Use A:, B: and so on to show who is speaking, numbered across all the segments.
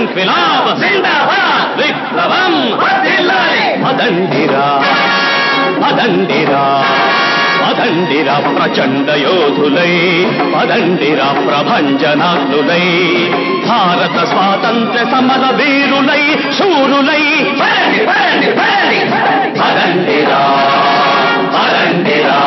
A: ఇంక్విలాబ్
B: జిందాబాద్
A: విప్లవం
B: వర్ధిల్లాలి
A: పదండిరా పదండిరా పదండిరా ప్రచండ యోధులై పదండిరా ప్రభంజనాగ్నులై భారత స్వాతంత్ర్య సమర వీరులై శూరులై
B: పడండి పడండి పడండి
A: పదండిరా పదండిరా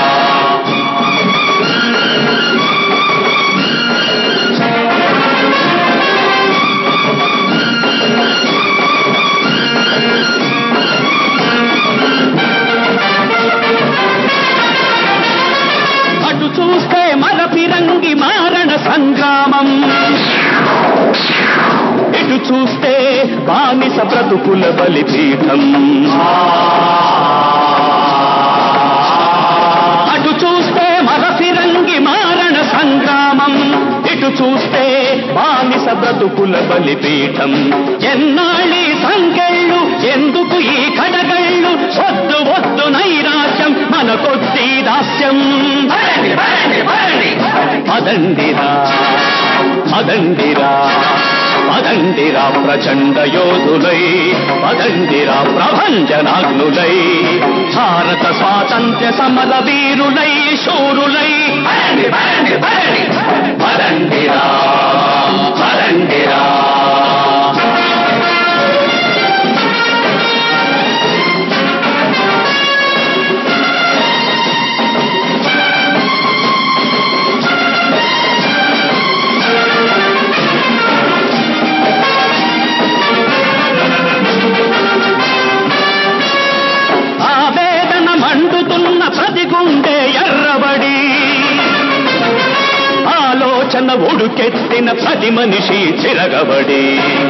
A: అటు చూస్తే మన ఫిరంగి మారణ సంగ్రామం ఇటు చూస్తే బానిస బ్రతుకుల బలిపీఠం అటు చూస్తే మన ఫిరంగి మారణ సంగ్రామం ఇటు చూస్తే బానిస బ్రతుకుల బలిపీఠం ఎన్నాళ్ళి సంకెళ్ళు ఎందుకు ఈ కడగళ్ళు వద్దు వద్దు నైరాశ్యం మన కొద్ది దాస్యం
B: పడండి పడండి పడండి
A: పదండిరా పదండిరా పదండిరా ప్రచండ యోధులై పదండిరా ప్రభంజనాగ్నులై భారత స్వాతంత్ర్య సమర వీరులై శూరులై
B: పడండి పడండి పడండి
A: పదండిరా పదండిరా ఆవేదన మండుతున్న ప్రతి గుండె ఎర్రబడి ఆలోచన ఒడుకెత్తిన ప్రతి మనిషి చిరగబడి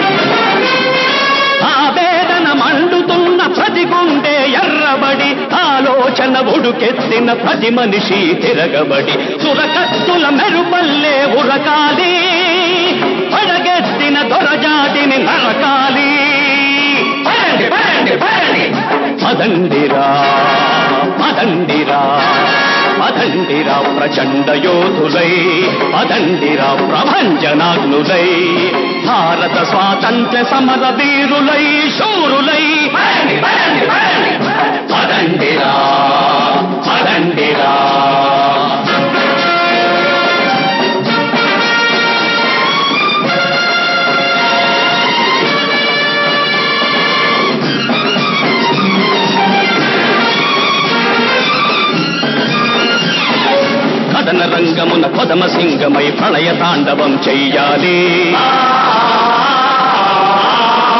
A: ఆవేదన మండుతున్న ప్రతి గుండె ఎర్రబడి ఆలోచన ఒడుకెత్తిన ప్రతి మనిషి తిరగబడి సురకత్తుల మెరుపల్లే ఉరకాలి పడగెత్తిన దొరజాతిని నరకాలి
B: పడండి పడండి పడండి
A: పదండిరా పదండిరా పదండిరా ప్రచండ యోధులై పదండిరా ప్రభంజనాగ్నులై భారత స్వాతంత్ర్య సమర వీరులై శూరులై
B: పడండి పడండి పడండి
A: పదండిరా పదండిరా కథన రంగమున కొదమ సింగమై ప్రళయ తాండవం చెయ్యాలి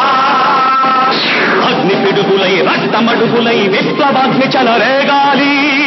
A: అగ్ని పిడుగులై రక్తమడుగులై విప్లవాగ్ని చలరేగాలి